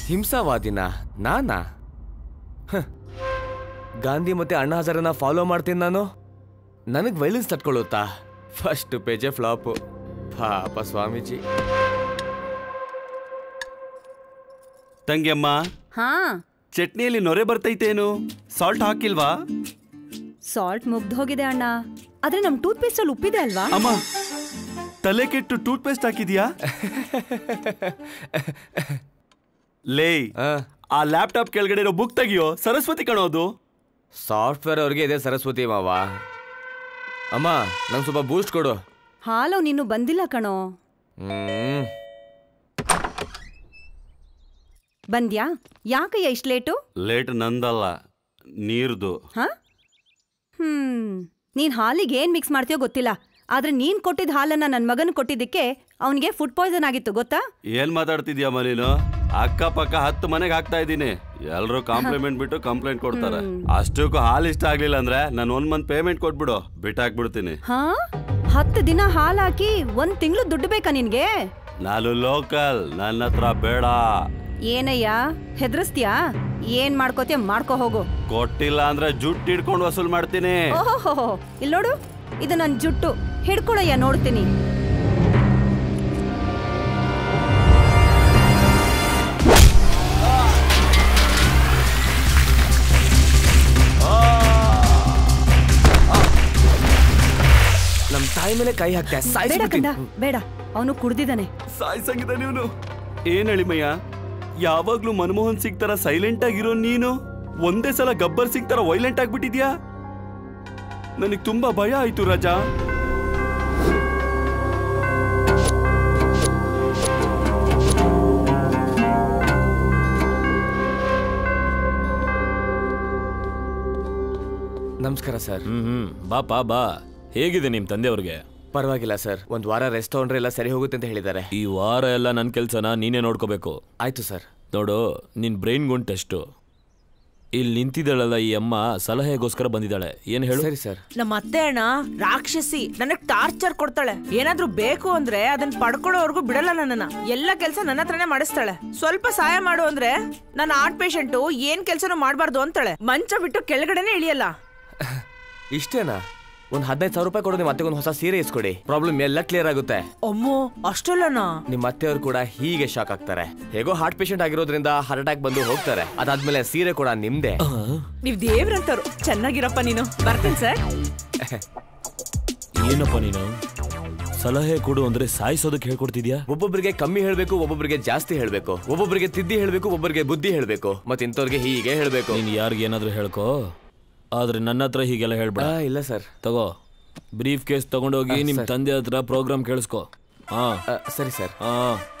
ಹಿಂಸಾವಾದಿನ ನಾನಾ ಹ. ಗಾಂಧಿ ಮತ್ತೆ ಅಣ್ಣಾ ಹಜಾರನ ಫಾಲೋ ಮಾಡ್ತೀನಿ ನಾನು ನನಗೆ ವೈಲೆನ್ಸ್ ತಟ್ಕೊಳ್ಳುತ್ತಾ ಫಸ್ಟ್ ಪೇಜೆ ಫ್ಲಾಪು ಪಾಪ ಸ್ವಾಮೀಜಿ ತಂಗಿಯಮ್ಮ ಹಾ ಚಟ್ನಿಯಲ್ಲಿ ನೊರೆ ಬರ್ತೈತೇನು ಸಾಲ್ಟ್ ಹಾಕಿಲ್ವಾ ಸಾಲ್ಟ್ ಮುಗ್ದು ಹೋಗಿದೆ ಅಣ್ಣ ಆದ್ರೆ ನಮ್ ಟೂತ್ ಪೇಸ್ಟ್ ಅಲ್ಲಿ ಉಪ್ಪಿದೆ ಅಲ್ವಾ ಅಮ್ಮ ತಲೆ ಕೆಟ್ಟು ಟೂತ್ ಪೇಸ್ಟ್ ಹಾಕಿದ್ಯಾ ಲೇ ಆ ಲ್ಯಾಪ್ಟಾಪ್ ಕೆಳಗಡೆ ಇರೋ ಬುಕ್ ತೆಗಿಯೋ ಸರಸ್ವತಿ ಕಣೋದು ಸಾಫ್ಟ್ವೇರ್ ಅವ್ರಿಗೆ ಇದೆ ಸರಸ್ವತಿ ಮಾವ ಅಮ್ಮ ನಂಗೆ ಸ್ವಲ್ಪ ಬೂಸ್ಟ್ ಕೊಡು ಹಾಲು ನೀನು ಬಂದಿಲ್ಲ ಕಣೋ ಹ್ಮ್ ಬಂದ್ಯಾ ಯಾಕಯ್ಯ ಇಷ್ಟು ಲೇಟು ಲೇಟ್ ನಂದಲ್ಲ ನೀರ್ದು ಹಾ ಹ್ಮ್ ನೀನ್ ಹಾಲಿಗೆ ಏನ್ ಮಿಕ್ಸ್ ಮಾಡ್ತೀಯೋ ಗೊತ್ತಿಲ್ಲ ಆದ್ರೆ ನೀನ್ ಕೊಟ್ಟಿದ್ದ ಹಾಲನ್ನ ನನ್ ಮಗನ್ ಕೊಟ್ಟಿದ್ದಕ್ಕೆ ಅವನಿಗೆ ಫುಡ್ ಪಾಯ್ಸನ್ ಆಗಿತ್ತು ಗೊತ್ತಾ ಏನ್ ಮಾತಾಡ್ತಿದ್ಯಮ್ಮ ನೀನು ಅಕ್ಕ ಪಕ್ಕ ಹತ್ತು ಮನೆಗೆ ಹಾಕ್ತಾ ಇದ್ದೀನಿ ಎಲ್ರು ಕಾಂಪ್ಲಿಮೆಂಟ್ ಬಿಟ್ಟು ಕಂಪ್ಲೇಂಟ್ ಕೊಡ್ತಾರೆ ಅಷ್ಟಕ್ಕೂ ಹಾಲು ಇಷ್ಟ ಆಗ್ಲಿಲ್ಲ ಅಂದ್ರೆ ನಾನು ಒಂದ್ ಮಂತ್ ಪೇಮೆಂಟ್ ಕೊಟ್ಬಿಡು ಬಿಟ್ಟಾಕ್ಬಿಡ್ತೀನಿ ಹಾ ಹತ್ತು ದಿನ ಹಾಲ್ ಹಾಕಿ ಒಂದ್ ತಿಂಗಳು ದುಡ್ಡು ಬೇಕಾ ನಿನ್ಗೆ ನಾನು ಲೋಕಲ್ ನನ್ನ ಹತ್ರ ಬೇಡ ಏನಯ್ಯ ಹೆದರ್ಸ್ತ್ಯಾ ಏನ್ ಮಾಡ್ಕೋತೀಯ ಮಾಡ್ಕೋ ಹೋಗು ಕೊಟ್ಟಿಲ್ಲ ಅಂದ್ರೆ ಜುಟ್ಟು ಹಿಡ್ಕೊಂಡು ವಸೂಲ್ ಮಾಡ್ತೀನಿ ಓಹೋ ಇಲ್ಲಿ ನೋಡು ಇದು ನನ್ ಜುಟ್ಟು ಹಿಡ್ಕೊಳಯ್ಯ ನೋಡ್ತೀನಿ ನಮ್ ತಾಯಿ ಮೇಲೆ ಕೈ ಹಾಕ್ತೆ ಬೇಡ ಸಾಯಿಸ್ಬಿಡ್ತೀನಿ ಕಂದ ಬೇಡ ಅವನು ಕುಡ್ದಿದ್ದಾನೆ ಸಾಯ್ಸಂಗಿದ ನೀನು ಏನ್ ಹೇಳಿಮಯ್ಯ ಯಾವಾಗ್ಲೂ ಮನಮೋಹನ್ ಸಿಂಗ್ ತರ ಸೈಲೆಂಟ್ ಆಗಿರೋ ನೀನು ಒಂದೇ ಸಲ ಗಬ್ಬರ್ ಸಿಂಗ್ ತರ ವೈಲೆಂಟ್ ಆಗ್ಬಿಟ್ಟಿದ್ಯಾ ನನಗ್ ತುಂಬಾ ಭಯ ಆಯ್ತು ರಾಜಾ ನಮಸ್ಕಾರ ಸರ್ ಹ್ಮ್ ಹ್ಮ್ ಬಾಪಾ ಬಾ ಹೇಗಿದೆ ನಿಮ್ ತಂದೆಯವ್ರಿಗೆ ಪರವಾಗಿಲ್ಲ ಸರ್ ಒಂದ್ ವಾರ ರೆಸ್ಟ್ ತಗೊಂಡ್ರೆ ಎಲ್ಲ ಸರಿ ಹೋಗುತ್ತೆ ಅಂತ ಹೇಳಿದ್ದಾರೆ ಈ ವಾರ ಎಲ್ಲ ನನ್ನ ಕೆಲ್ಸನ ನೀನೇ ನೋಡ್ಕೋಬೇಕು ಆಯ್ತು ಸರ್ ನೋಡು ನಿನ್ ಬ್ರೈನ್ ಗುಂಡ್ ಟೆಸ್ಟು ಇಲ್ಲಿ ನಿಂತಿದ್ದಾಳಲ್ಲ ಈ ಅಮ್ಮ ಸಲಹೆಗೋಸ್ಕರ ಬಂದಿದ್ದಾಳೆ ಏನ್ ಹೇಳು ಸರಿ ಸರ್ ನಮ್ಮ ಅತ್ತೆ ಅಣ್ಣ ರಾಕ್ಷಸಿ ನನಗ್ ಟಾರ್ಚರ್ ಕೊಡ್ತಾಳೆ ಏನಾದ್ರೂ ಬೇಕು ಅಂದ್ರೆ ಅದನ್ನ ಪಡ್ಕೊಳ್ಳೋವರೆಗೂ ಬಿಡಲ್ಲ ನನ್ನನ್ನ ಎಲ್ಲ ಕೆಲಸ ನನ್ನ ಹತ್ರನೇ ಮಾಡಿಸ್ತಾಳೆ ಸ್ವಲ್ಪ ಸಹಾಯ ಮಾಡು ಅಂದ್ರೆ ನನ್ನ ಆರ್ಟ್ ಪೇಷಂಟು ಏನ್ ಕೆಲ್ಸನೂ ಮಾಡ್ಬಾರ್ದು ಅಂತಾಳೆ ಮಂಚ ಬಿಟ್ಟು ಕೆಳಗಡೆನೆ ಇಳಿಯಲ್ಲ ಇಷ್ಟೇನಾ ಒಂದ್ ಹದಿನೈದು ಸಾವಿರ ರೂಪಾಯಿ ಕೊಡು ನಿಮ್ಮ ಅತ್ತೆಗೊಂದು ಹೊಸ ಸೀರೆ ಇಸ್ಕೊಡಿ ಪ್ರಾಬ್ಲಮ್ ಎಲ್ಲ ಕ್ಲಿಯರ್ ಆಗುತ್ತೆ ಅಮ್ಮೋ ಅಷ್ಟಲ್ಲನಾ ನಿಮ್ಮ ಅತ್ತೆಯವರು ಕೂಡ ಹೀಗೆ ಶಾಕ್ ಆಗ್ತಾರೆ ಹೇಗೋ ಹಾರ್ಟ್ ಪೇಷಂಟ್ ಆಗಿರೋದ್ರಿಂದ ಹಾರ್ಟ್ ಅಟ್ಯಾಕ್ ಬಂದು ಹೋಗ್ತಾರೆ ಅದಾದ್ಮೇಲೆ ಸೀರೆ ಕೂಡ ನಿಮ್ದೇ ನೀವ್ ದೇವ್ರಂತವ್ರು ಚೆನ್ನಾಗಿರಪ್ಪ ನೀನು ಬರ್ತೀನಿ ಸರ್ ಏನಪ್ಪ ನೀನು ಸಲಹೆ ಕೊಡು ಅಂದ್ರೆ ಸಾಯಿಸೋದಕ್ಕೆ ಹೇಳ್ಕೊಡ್ತಿದ್ಯಾ ಒಬ್ಬೊಬ್ಬರಿಗೆ ಕಮ್ಮಿ ಹೇಳ್ಬೇಕು ಒಬ್ಬೊಬ್ಬರಿಗೆ ಜಾಸ್ತಿ ಹೇಳ್ಬೇಕು ಒಬ್ಬೊಬ್ಬರಿಗೆ ತಿದ್ದಿ ಹೇಳ್ಬೇಕು ಒಬ್ಬೊಬ್ಬರಿಗೆ ಬುದ್ಧಿ ಹೇಳ್ಬೇಕು ಮತ್ತೆ ಇಂಥವ್ರಿಗೆ ಹೀಗೆ ಹೇಳ್ಬೇಕು ನೀನ್ ಯಾರಿಗೆ ಏನಾದ್ರೂ ಹೇಳ್ಕೋ ಆದ್ರೆ ನನ್ನ ಹತ್ರ ಹೀಗೆಲ್ಲ ಹೇಳ್ಬೇಡ ಆ, ಇಲ್ಲ ಸರ್ ತಗೋ ಬ್ರೀಫ್ ಕೇಸ್ ತಗೊಂಡೋಗಿ ನಿಮ್ ತಂದೆ ಹತ್ರ ಪ್ರೋಗ್ರಾಮ್ ಕೇಳಿಸ್ಕೊ ಹಾ ಆ, ಸರಿ ಸರ್ ಹಾ